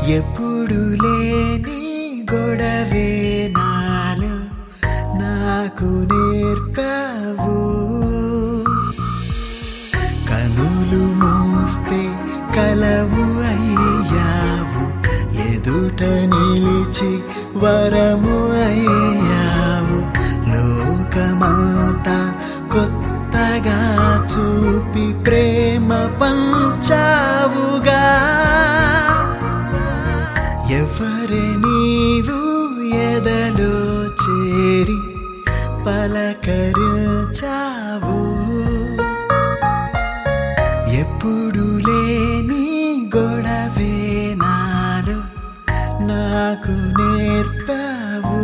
ఎప్పుడు లేని గొడవే నాలో నాకు నేర్పావు కనులు మూస్తే కలవు అయ్యావు ఎదుట నిలిచి వరము అయ్యావు లోకమంతా కొత్తగా చూపి ప్రేమ పంచావుగా ఎవరి నీవు ఎదలో చేరి పలకరించావు ఎప్పుడు లేని గొడవే నాలో నాకు నేర్పావు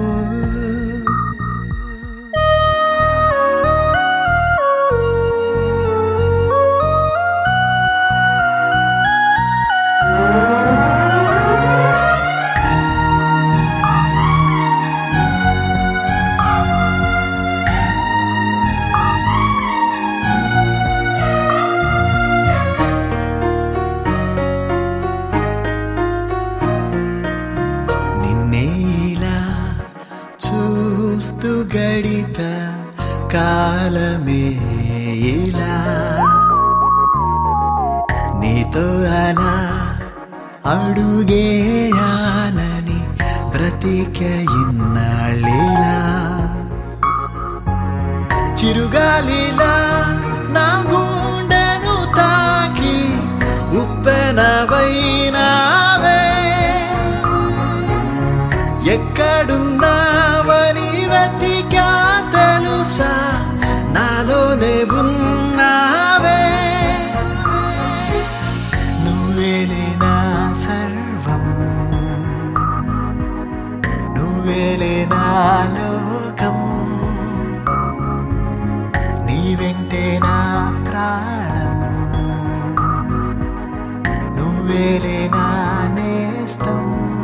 నిన్నే ఇలా చూస్తూ గడిప కాలమే ఇలా నీతో అలా అడుగేయాలని బ్రతిక ఇన్నాళ్ళిలా చిరుగాలిలా నా గుండెను తాకి ఉప్పెనవైనావే ఎక్కడున్నావని వెతికా తెలుసా నాలోనే ఉన్నావే నువ్వేలే నా సర్వం నువ్వేలే నా లోకం నీ వెంటే నా ప్రాణం నువ్వేలే నా నేస్తం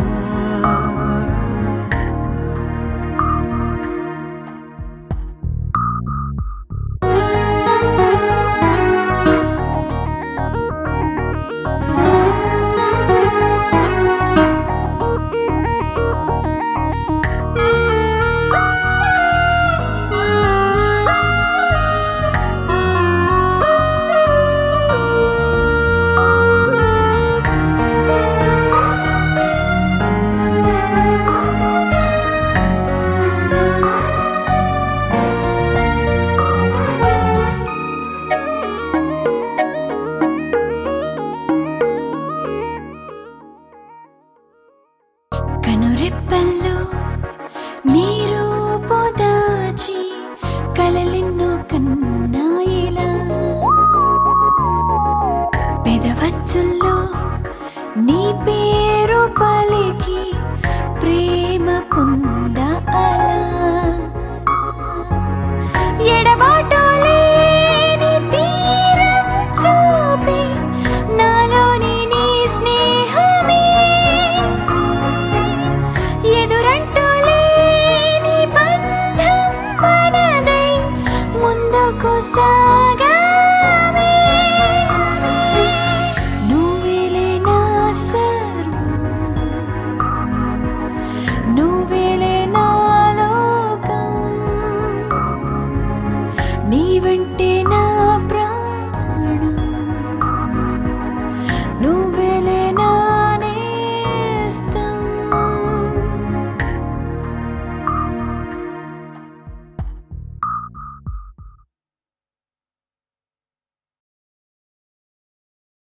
కనురెప్పల్లో నీరు పోదాచి కలలెన్నో కన్నాయిలా పెదవచ్చుల్లో నీ పేరు పలికి